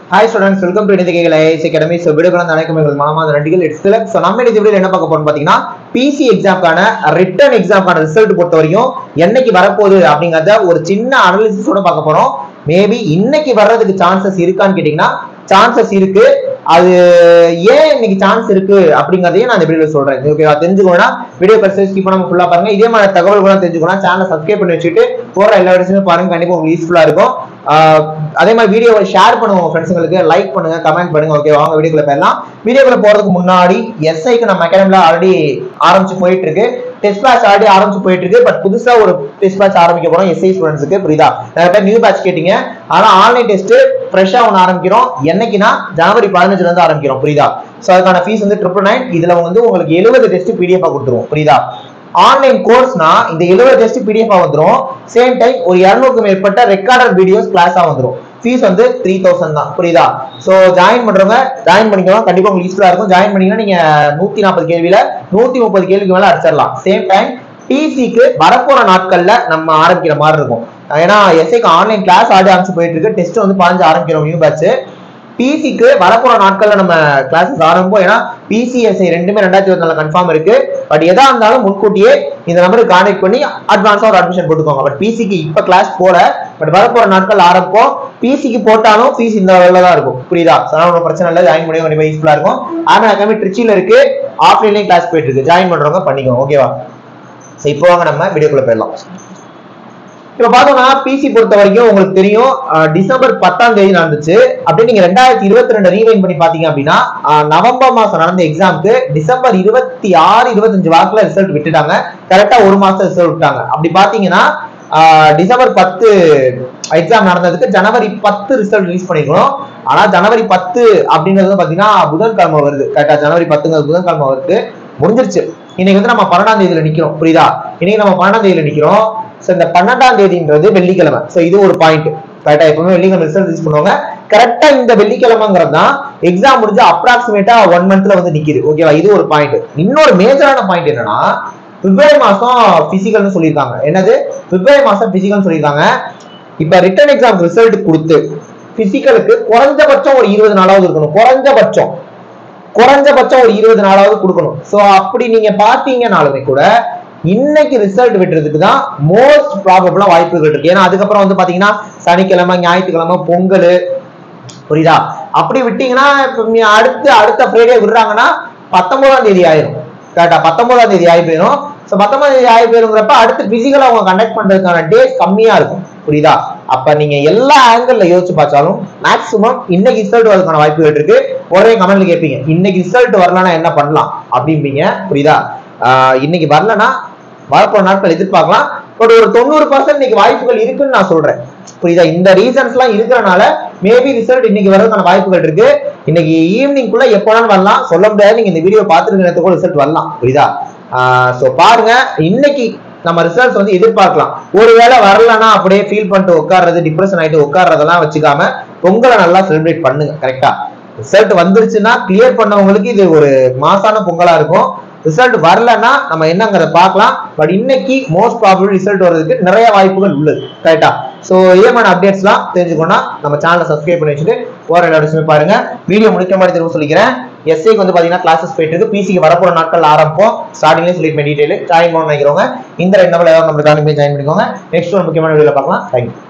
hi students welcome to இணையகைகள் IS academy so விடுபடம் அனைக்கும் எங்கள் மனமாத நன்றிகள் இட்ஸ் ஸோ நம்ம இந்த வீடியோவில் என்ன பார்க்க போறோம் பார்த்தீங்கன்னா பிசி எக்ஸாம்க்கான ரிட்டன் எக்ஸாம்க்கான ரிசல்ட் பொறுத்த வரைக்கும் என்னைக்கு வரப்போகுது அப்படிங்கிறத ஒரு சின்ன அனாலிசிஸோட பார்க்க போறோம் மேபி இன்னைக்கு வர்றதுக்கு சான்சஸ் இருக்கான்னு கேட்டிங்கன்னா சான்சஸ் இருக்கு அது ஏன் இன்னைக்கு சான்ஸ் இருக்கு அப்படிங்கறதையும் நான் இந்த வீடியோல சொல்றேன் ஓகேவா தெரிஞ்சுக்கணும்னா வீடியோ பர்சஸ் ஸ்கிப் பண்ணாம ஃபுல்லா பாருங்க இதே மாதிரி தகவல்களும் தெரிஞ்சுக்கணும் சேனலை சப்ஸ்கிரைப் பண்ணி வச்சுட்டு போற எல்லா வீடியோஸுமே பாருங்க கண்டிப்பா உங்களுக்கு யூஸ்ஃபுல்லா இருக்கும் ஆஹ் அதே மாதிரி வீடியோவை ஷேர் பண்ணுங்க உங்க ஃப்ரெண்ட்ஸுங்களுக்கு லைக் பண்ணுங்க கமெண்ட் பண்ணுங்க ஓகே வாங்க வீடியோக்குள்ள போயிடலாம் வீடியோக்குள்ள போறதுக்கு முன்னாடி எஸ்ஐக்கு நம்ம அகாடமில ஆல்ரெடி ஆரம்பிச்சு போயிட்டு இருக்கு டெஸ்ட் பேட்ச் ஆல்ரெடி ஆரம்பிச்சு போயிட்டு இருக்கு பட் புதுசா ஒரு டெஸ்ட் பேட்ச் ஆரம்பிக்க போறோம் எஸ்ஐ ஸ்டூடெண்ட்ஸ்க்கு புரியுதா நிறைய பேர் நியூ பேட்ச் கேட்டீங்க ஆனா ஆன்லைன் டெஸ்ட் ஃப்ரெஷ்ஷா ஒன்று ஆரம்பிக்கிறோம் என்னைக்குன்னா ஜனவரி பதினஞ்சுல இருந்து ஆரம்பிக்கிறோம் புரியுதா ஸோ அதுக்கான ஃபீஸ் வந்து ட்ரிபிள் நைன் இதுல வந்து உங்களுக்கு எழுபது டெஸ்ட் பிடிஎஃப் கொடுத்துருவோம் புரியுதா ஆன்லைன் கோர்ஸ்னா இந்த எழுபது டெஸ்ட் பிடிஎஃப் வந்துரும் சேம் டைம் ஒரு இரநூறுக்கும் மேற்பட்ட ரெக்கார்டட் வீடியோஸ் கிளாஸா வந்துரும் ஃபீஸ் வந்து த்ரீ தௌசண்ட் தான் புரியுதா ஸோ ஜாயின் பண்றவங்க ஜாயின் பண்ணிக்கலாம் கண்டிப்பா உங்களுக்கு யூஸ்ஃபுல்லா இருக்கும் ஜாயின் பண்ணீங்கன்னா நீங்க நூத்தி நாற்பது கேள்வியில நூத்தி முப்பது கேள்விக்கு மேல அடிச்சிடலாம் சேம் டைம் டிசிக்கு வரப்போற நாட்கள்ல நம்ம ஆரம்பிக்கிற மாதிரி இருக்கும் ஏன்னா எஸ்ஐக்கு ஆன்லைன் கிளாஸ் ஆடி ஆரம்பிச்சு போயிட்டு இருக்கு டெஸ்ட் வந்து பாஞ்சு ஆரம்பிக்கிறோம் நியூ பேட்ச் பிசிக்கு வரப்போற நாட்கள்ல நம்ம கிளாஸஸ் ஆரம்பிப்போம் ஏன்னா பிசிஎஸ்ஐ ரெண்டுமே ரெண்டாயிரத்தி இருபத்தி நாலு கன்ஃபார்ம் இருக்கு பட் எதா இருந்தாலும் முன்கூட்டியே இந்த நம்பருக்கு கான்டாக்ட் பண்ணி அட்வான்ஸா ஒரு அட்மிஷன் போட்டுக்கோங்க பட் பிசிக்கு இப்ப கிளாஸ் போல பட் வரப்போற நாட்கள் ஆரம்பிப்போம் பிசிக்கு போட்டாலும் ஃபீஸ் இந்த லெவலில் தான் இருக்கும் புரியுதா அதனால ஒன்றும் பிரச்சனை இல்லை ஜாயின் பண்ணி கண்டிப்பா யூஸ்ஃபுல்லா இருக்கும் ஆனா அகாமி ட்ரிச்சியில் இருக்கு ஆஃப்லைன்லயும் கிளாஸ் போயிட்டு இருக்கு ஜாயின் பண்றவங்க பண்ணிக்கோங்க ஓகேவா ஸோ இப்போ வாங்க நம்ம வீடியோக்குள்ள போயிடலாம் இப்ப பார்த்தோம்னா பிசி பொறுத்த வரைக்கும் உங்களுக்கு தெரியும் அஹ், டிசம்பர் பத்தாம் தேதி நடந்துச்சு அப்படியே நீங்க ரெண்டாயிரத்தி இருபத்தி ரெண்டு ரீவைன் பண்ணி பாத்தீங்க அப்படின்னா அஹ், நவம்பர் மாசம் நடந்த எக்ஸாமுக்கு டிசம்பர் இருபத்தி ஆறு இருபத்தஞ்சு வாக்குல ரிசல்ட் விட்டுட்டாங்க கரெக்டா ஒரு மாசம் ரிசல்ட் விட்டாங்க அப்படி பாத்தீங்கன்னா அஹ், டிசம்பர் பத்து எக்ஸாம் நடந்ததுக்கு ஜனவரி பத்து ரிசல்ட் ரிலீஸ் பண்ணிருக்கணும் ஆனா ஜனவரி பத்து அப்படிங்கிறது வந்து பாத்தீங்கன்னா புதன்கிழமை வருது கரெக்டா ஜனவரி பத்துங்கிறது புதன்கிழமை வருது முடிஞ்சிருச்சு இன்னைக்கு வந்து நம்ம பன்னெண்டாம் தேதியில நிக்கிறோம் புரியுதா இன்னைக்கு நம்ம பன்னெண்டாம் தேதியில நிக்கிறோம் ஸோ இந்த பன்னெண்டாம் தேதின்றது வெள்ளிக்கிழமை ஸோ இது ஒரு பாயிண்ட் கரெக்டா எப்பவுமே வெள்ளிக்கிழமை ரிசல்ட் ரிலீஸ் பண்ணுவாங்க கரெக்டா இந்த வெள்ளிக்கிழமைங்கிறது தான் எக்ஸாம் முடிஞ்சு அப்ராக்சிமேட்டா ஒன் மந்த்ல வந்து நிக்குது ஓகேவா இது ஒரு பாயிண்ட் இன்னொரு மேஜரான பாயிண்ட் என்னன்னா பிப்ரவரி மாசம் பிசிக்கல்னு சொல்லியிருக்காங்க என்னது பிப்ரவரி மாசம் பிசிக்கல்னு சொல்லியிருக்காங்க இப்ப ரிட்டர்ன் எக்ஸாம் ரிசல்ட் கொடுத்து பிசிக்கலுக்கு குறைஞ்சபட்சம் ஒரு இருபது நாளாவது இருக்கணும் குறைஞ்சபட்சம் குறைஞ்சபட்சம் ஒரு இருபது நாளாவது கொடுக்கணும் ஸோ அப்படி நீங்க பாத்தீங்கனாலுமே கூட இன்னைக்கு ரிசல்ட் விட்டுறதுக்கு தான் மோஸ்ட் ப்ராபபிளா வாய்ப்புகள் இருக்கு ஏன்னா அதுக்கப்புறம் வந்து பாத்தீங்கன்னா சனிக்கிழமை ஞாயிற்றுக்கிழமை பொங்கல் புரியுதா அப்படி விட்டீங்கன்னா இப்ப நீ அடுத்து அடுத்த ஃப்ரைடே விடுறாங்கன்னா பத்தொன்பதாம் தேதி ஆயிரும் கரெக்டா பத்தொன்பதாம் தேதி ஆகி போயிடும் ஸோ பத்தொன்பதாம் தேதி ஆகி போயிருங்கிறப்ப அடுத்து பிசிக்கலா அவங்க கண்டக்ட் பண்றதுக்கான டேஸ் கம்மியா இருக்கும் புரியுதா அப்ப நீங்க எல்லா ஆங்கிள் யோசிச்சு பார்த்தாலும் மேக்ஸிமம் இன்னைக்கு ரிசல்ட் வரதுக்கான வாய்ப்புகள் இருக்கு ஒரே கமெண்ட்ல கேட்பீங்க இன்னைக்கு ரிசல்ட் வரலன்னா என்ன பண்ணலாம் அப்படிம்பீங்க புரியுதா ஆஹ் இன்னைக்கு வரலன்னா வரப்போற நாட்கள் எதிர்பார்க்கலாம் பட் ஒரு தொண்ணூறு பர்சன்ட் இன்னைக்கு வாய்ப்புகள் இருக்குன்னு நான் சொல்றேன் புரியுதா இந்த ரீசன்ஸ் எல்லாம் இருக்கிறனால மேபி ரிசல்ட் இன்னைக்கு வரதுக்கான வாய்ப்புகள் இருக்கு இன்னைக்கு ஈவினிங் குள்ள எப்போனாலும் வரலாம் சொல்ல முடியாது நீங்க இந்த வீடியோ பார்த்துருக்க நேரத்துக்கு ரிசல்ட் வரலாம் புரியுதா ஸோ பாருங்க இன்னைக்கு நம்ம ரிசல்ட்ஸ் வந்து எதிர்பார்க்கலாம் ஒருவேளை வரலன்னா அப்படியே ஃபீல் பண்ணிட்டு உட்கார்றது டிப்ரெஷன் ஆயிட்டு உட்கார்றதெல்லாம் வச்சுக்காம பொங்கலை நல்லா செலிப்ரேட் பண்ணுங்க கரெக்டா ரிசல்ட் வந்துருச்சுன்னா கிளியர் பண்ணவங்களுக்கு இது ஒரு மாசான பொங்கலா இருக்கும் ரிசல்ட் வரலன்னா நம்ம என்னங்கிறத பார்க்கலாம் பட் இன்னைக்கு மோஸ்ட் ப்ராபபிள் ரிசல்ட் வர்றதுக்கு நிறைய வாய்ப்புகள் உள்ளது கரெக்டா ஸோ இதே மாதிரி அப்டேட்ஸ்லாம் தெரிஞ்சுக்கணும்னா நம்ம சேனலை சப்ஸ்கிரைப் பண்ணி வச்சுட்டு போற எல்லா விஷயமே பாருங்க வீடியோ முடிக்க மாதிரி திரும்ப சொல்லிக்கிறேன் எஸ்ஐக்கு வந்து பாத்தீங்கன்னா கிளாஸஸ் போயிட்டு இருக்கு பிசிக்கு வரப்போற நாட்கள் ஆரம்பிப்போம் ஸ்டார்டிங்லேயே சொல்லிட்டு டீடைல் ஜாயின் பண்ண நினைக்கிறவங்க இந்த ரெண்டு நம்பர் ஏதாவது நம்ம ஜாயின் பண்ணிக்கோங்க நெக்ஸ்ட் ஒரு முக்கியமான வீடியோல பார்க்கலாம் தேங்க்யூ